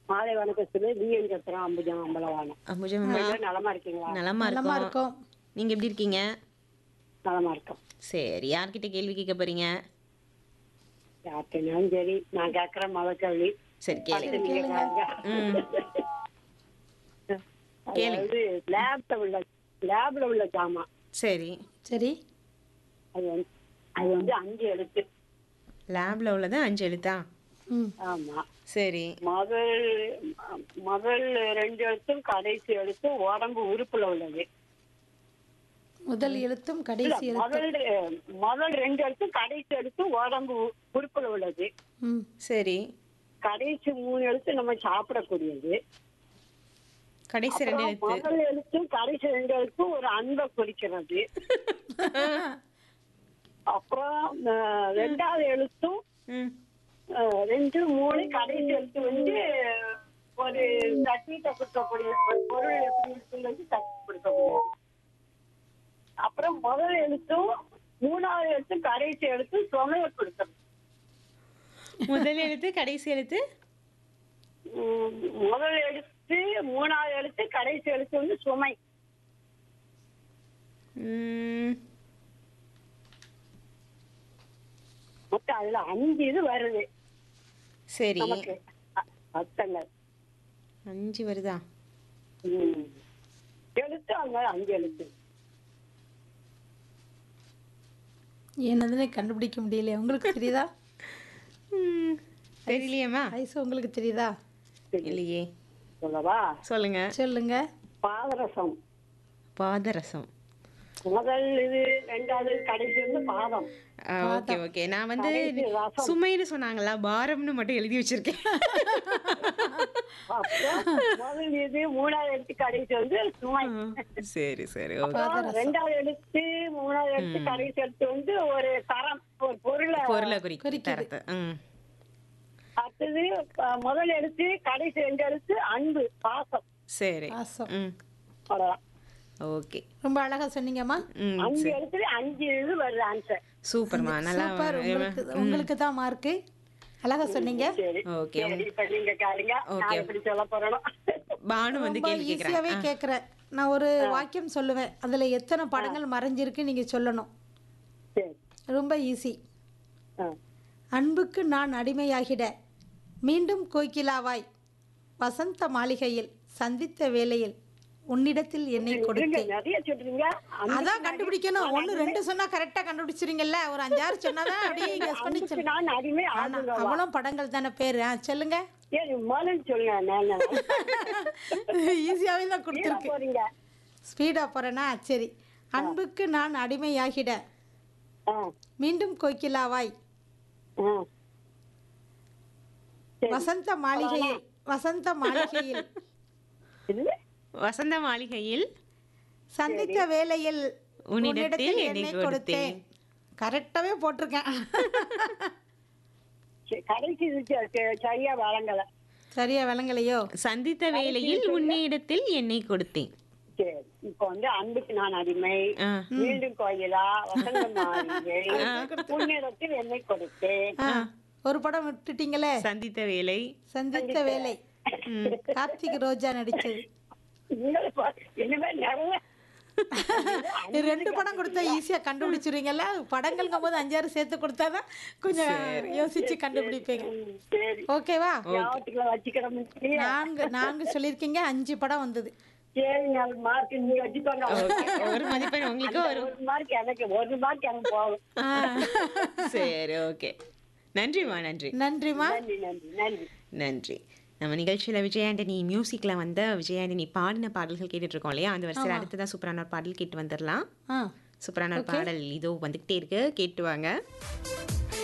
மாலை வணக்கம் சொல்லி பிஎன் சத்திரம் அம்புஜம் அம்பலவானம் அம்புஜம்மா எல்லாரும் நலமா இருக்கீங்களா நலமா நலமா இருக்கோம் இருக்கோம் நீங்க எப்படி இருக்கீங்க நலமா இருக்கோம் சரி யார்கிட்ட கேள்வி கேட்க போறீங்க யார்கிட்டனாலும் சரி நான் கேட்கற மழை கேள்வி சரி கேளுங்க அடுத்து நீங்க கேளுங்க. அதாவது லேப்ல உள்ள லேப்ல உள்ள ஜாமான் சரி சரி அது வந்து அது வந்து அஞ்சு எழுத்து லேப்ல உள்ளது அஞ்சு எழுத்தா ம் ஆமா சரி முதல் முதல் ரெண்டு எழுத்தும் கடைசி எழுத்தும் உடம்பு உறுப்புல உள்ளது முதல் எழுத்தும் இல்ல, கடைசி எழுத்தும் முதல் முதல் ரெண்டு எழுத்தும் கடைசி எழுத்தும் உடம்பு உ- உறுப்புல உள்ளது ம் சரி கடைசி மூணு எழுத்து நம்ம சாப்பிடக்கூடியது கடைசி ரெண்டு அப்புறம் எழுத்து முதல் எழுத்தும் கடைசி ரெண்டு எழுத்தும் ஒரு அன்பை குறிக்கிறது அப்புறம் அஹ், ரெண்டாவது எழுத்தும் ம் அஹ், ரெண்டு மூணு கடைசி எழுத்து வந்து ஒரு தட்டீட்டை கொடுக்கக்கூடிய ஒரு பொருள் எப்படி இருக்குங்கிறது தட்டி கொடுக்கக்கூடியது அப்புறம் முதல் எழுத்தும் மூணாவது எழுத்தும் கடைசி எழுத்தும் சுமையை கொடுக்கறது முதல் எழுத்து கடைசி எழுத்து உம், முதல் எழுத்து மூணாவது எழுத்து கடைசி எழுத்து வந்து சுமை ம், மொத்தம் அதுல அஞ்சு இது வருது சரி நமக்கு அ- அர்த்தங்கள் அஞ்சு வருதா உம். எழுத்து அங்க அஞ்சு எழுத்து என்னதுன்னு கண்டுபிடிக்க முடியல உங்களுக்கு தெரியுதா ம், தெரியலையேம்மா ஐசு உங்களுக்கு தெரியுதா இல்லையே சொல்லவா சொல்லுங்க சொல்லுங்க பாதரசம் பாதரசம் முதல் இது ரெண்டாவது கடைசி வந்து பாதம் ஓகே ஓகே நான் வந்து கடைசி ரசம். சுமைன்னு சொன்னாங்களா பாரம்னு மட்டும் எழுதி வச்சிருக்கேன் அப்புறம் முதல் இது மூணாவது எழுத்து கடைசி வந்து சுமை சரி சரி ஓகே அப்புறம் ரெண்டாவது எழுத்து மூணாவது எழுத்து கடைசி எழுத்து வந்து ஒரு தரம் ஒரு பொருளை பொருளை குறிக்கும் குறிக்குது. தரத்தை ம் அடுத்தது அஹ், முதல் எழுத்து கடைசி ரெண்டு எழுத்து அன்பு பாசம் சரி பாசம் ம் அவ்வளவுதான் ஓகே ரொம்ப அழகா சொன்னீங்க ம் அஞ்சு எழுத்துல அஞ்சு இது வருது ஆன்சர் சூப்பர்மா நல்லா சூப்பர் உங்களுக்கு உங்களுக்கு தான் மார்க்கு அழகா சொன்னீங்க சரி ஓகே சரி இப்ப நீங்க கேளுங்க நான் எப்படி சொல்ல போறேனோ பானு வந்து ரொம்ப கேள்வி கேட்குறேன் ஈஸியாவே கேக்குறேன் நான் ஒரு வாக்கியம் சொல்லுவேன் அதுல எத்தனை படங்கள் மறைஞ்சிருக்கு நீங்க சொல்லணும் சரி ரொம்ப ஈஸி ஆ. அன்புக்கு நான் அடிமையாகிட மீண்டும் கோகிலாவாய் வசந்த மாளிகையில் சந்தித்த வேளையில் உன்னிடத்தில் என்னை இருங்க கொடுத்தேன் நிறைய சொல்றீங்க அந்த அதான் கண்டுபிடிக்கணும் ஒண்ணு ரெண்டு சொன்னா கரெக்டா கண்டுபிடிச்சிருங்கல்ல ஒரு அஞ்சாறு சொன்னாதான் அப்படியே கெஸ் பண்ணி அன்புக்கு சொல்லு நான் அடிமை ஆனா ஆகுங்க அவ்வளோ படங்கள் தானே பேரு ஆ சொல்லுங்க ஏன் முதல்ல சொல்லுங்க நான் ஈஸியாவே தான் கீழே கொடுத்துருக்கு போறீங்க ஸ்பீடா போறேனா சரி அன்புக்கு நான் அடிமையாகிட ஆ, மீண்டும் கோகிலாவாய் ஆ. சரி. வசந்த மாளிகையில் வசந்த மாளிகையில் இது வசந்த மாளிகையில் சந்தித்த வேளையில் உன்னிடத்தில் உன்னிடத்தில் என்னை என்னை கொடுத்தேன். கொடுத்தேன் கரெக்டாவே போட்டிருக்கேன் சரி, கடைசி இது ச- ச- சரியா வழங்கல சரியா விளங்கலையோ சந்தித்த வேளையில் உன்னிடத்தில் என்னை கொடுத்தேன் சரி இப்ப வந்து அன்புக்கு நான் அடிமை ஆ மீண்டும் கோயிலா வசந்த மாளிகை புண்ணியத்தில் என்னை கொடுத்தேன் ஆ, ஒரு படம் விட்டுட்டீங்களே சந்தித்த வேலை சந்தித்த வேலை கார்த்திக் ரோஜா நடிச்சது உங்களை பா- இனிமே நிறைய இது ரெண்டு படம் கொடுத்தா ஈஸியா கண்டுபிடிச்சிருவீங்கல்ல படங்கள்ங்கும் போது அஞ்சாறு சேர்த்து கொடுத்தாதான் கொஞ்சம் யோசிச்சு கண்டுபிடிப்பீங்க ம், சரி ஓகேவா ஞாபகத்துக்குள்ள வச்சுக்கிறோம் நான்கு நான்கு சொல்லியிருக்கீங்க அஞ்சு படம் வந்தது சரி நாலு மார்க் நீங்க வச்சுக்கோங்க ஒரு மதிப்பெண் உங்களுக்கு ஒரு ஒரு மார்க் எனக்கு ஒரு மார்க் எனக்கு போகும் ஆ, சரி ஓகே நன்றிம்மா நன்றி நன்றிம்மா நன்றி நன்றி நன்றி நன்றி நம்ம நிகழ்ச்சியில் விஜயாண்டனி மியூசிக்கில் வந்த விஜயாண்டனி பாடின பாடல்கள் கேட்டுட்டு இருக்கோம் இல்லையா அந்த வரிசையில் அடுத்ததான் சூப்பரான ஒரு பாடல் கேட்டு வந்துடலாம் ஆ சூப்பரான ஒரு பாடல் இதோ வந்துகிட்டே இருக்கு கேட்டு வாங்க